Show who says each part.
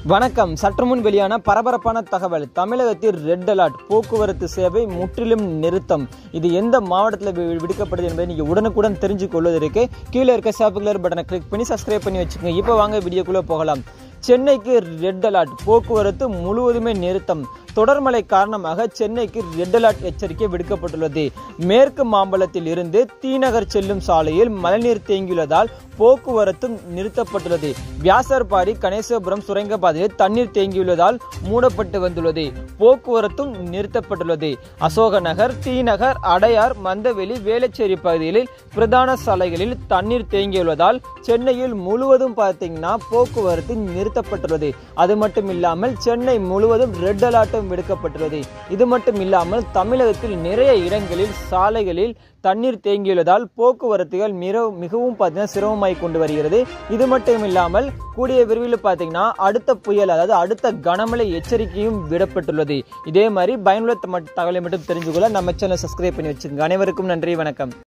Speaker 1: வணக்கம் சற்று முன் வெளியான பரபரப்பான தகவல் தமிழகத்தில் ரெட் அலர்ட் போக்குவரத்து சேவை முற்றிலும் நிறுத்தம் இது எந்த மாவட்டத்தில் வி- விடுக்கப்படுது என்பதை நீங்கள் உடனுக்குடன் தெரிஞ்சு கொள்வதற்கு கீழே இருக்க சேப்பு கலர் பட்டனை கிளிக் பண்ணி சப்ஸ்கிரைப் பண்ணி வச்சுக்கோங்க இப்போ வாங்க வீடியோக்குள்ளே போகலாம் சென்னைக்கு ரெட் அலர்ட் போக்குவரத்து முழுவதுமே நிறுத்தம் தொடர்மழை காரணமாக சென்னைக்கு ரெட் அலர்ட் எச்சரிக்கை விடுக்கப்பட்டுள்ளது மேற்கு மாம்பலத்தில் இருந்து தீநகர் செல்லும் சாலையில் மழைநீர் தேங்கியுள்ளதால் போக்குவரத்தும் நிறுத்தப்பட்டுள்ளது வியாசர்பாடி கணேசபுரம் சுரங்கப்பாதையில் தண்ணீர் தேங்கியுள்ளதால் மூடப்பட்டு வந்துள்ளது போக்குவரத்தும் நிறுத்தப்பட்டுள்ளது அசோக நகர் டி நகர் அடையார் மந்தவெளி வேளச்சேரி பகுதிகளில் பிரதான சாலைகளில் தண்ணீர் தேங்கியுள்ளதால் சென்னையில் முழுவதும் பார்த்தீங்கன்னா போக்குவரத்து நிறுத்தப்பட்டுள்ளது அது மட்டும் இல்லாமல் சென்னை முழுவதும் ரெட் அலர்ட்டும் விடுக்கப்பட்டுள்ளது இது மட்டும் இல்லாமல் தமிழகத்தில் நிறைய இடங்களில் சாலைகளில் தண்ணீர் தேங்கியுள்ளதால் போக்குவரத்துகள் மிக மிகவும் பார்த்தீங்கன்னா சிரமமாய் கொண்டு வருகிறது இது மட்டும் இல்லாமல் கூடிய விரைவில் பார்த்தீங்கன்னா அடுத்த புயல் அதாவது அடுத்த கனமழை எச்சரிக்கையும் விடப்பட்டுள்ளது இதே மாதிரி பயனுள்ள தம- தகவலை மட்டும் தெரிஞ்சுக்கொள்ள நம்ம சேனல் சப்ஸ்கிரைப் பண்ணி வச்சுக்கோங்க அனைவருக்கும் நன்றி வணக்கம்